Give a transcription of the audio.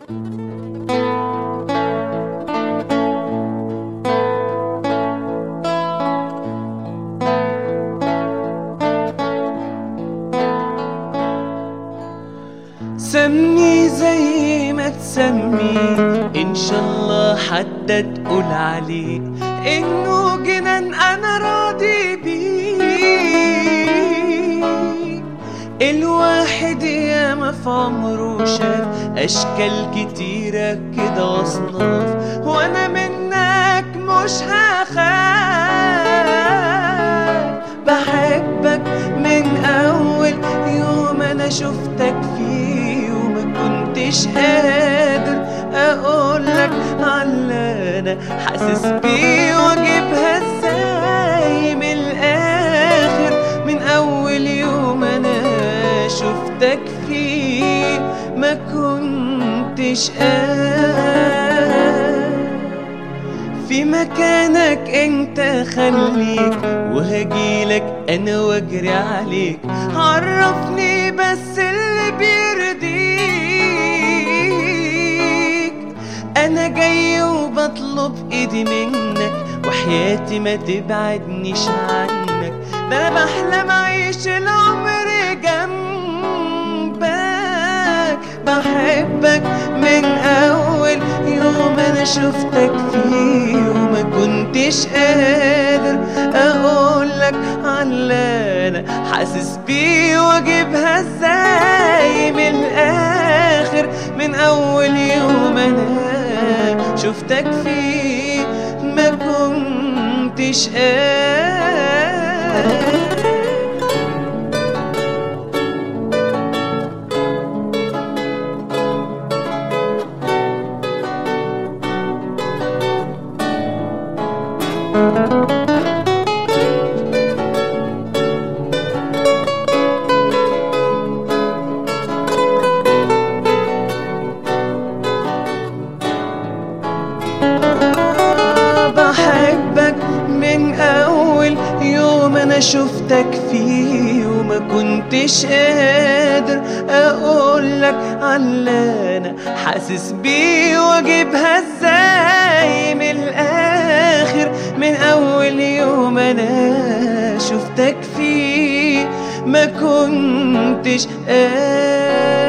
سمي زي ما تسمي ان شاء الله حتى تقول عليه انه جنان انا راضي بيه الواحد ياما في عمره شاف اشكال كتيرة كده واصناف وانا منك مش هخاف بحبك من اول يوم انا شفتك فيه وما كنتش قادر اقولك على انا حاسس بيه واجيبها ازاي من الاخر من اول يوم انا شفتك فيه ما كنتش قادر في مكانك انت خليك وهجيلك انا واجري عليك عرفني بس اللي بيرضيك انا جاي وبطلب ايدي منك وحياتي ما تبعدنيش عنك ده انا بحلم اعيش العمر جنبك بحبك من اول يوم انا شفتك فيه وما كنتش قادر اقولك على انا حاسس بيه واجيبها ازاي من الاخر من اول يوم انا شفتك فيه ما كنتش قادر بحبك من اول يوم انا شفتك فيه وما كنتش قادر اقولك على انا حاسس بيه واجيبها ازاي من الاخر من اول يوم انا شفتك فيه ما كنتش قادر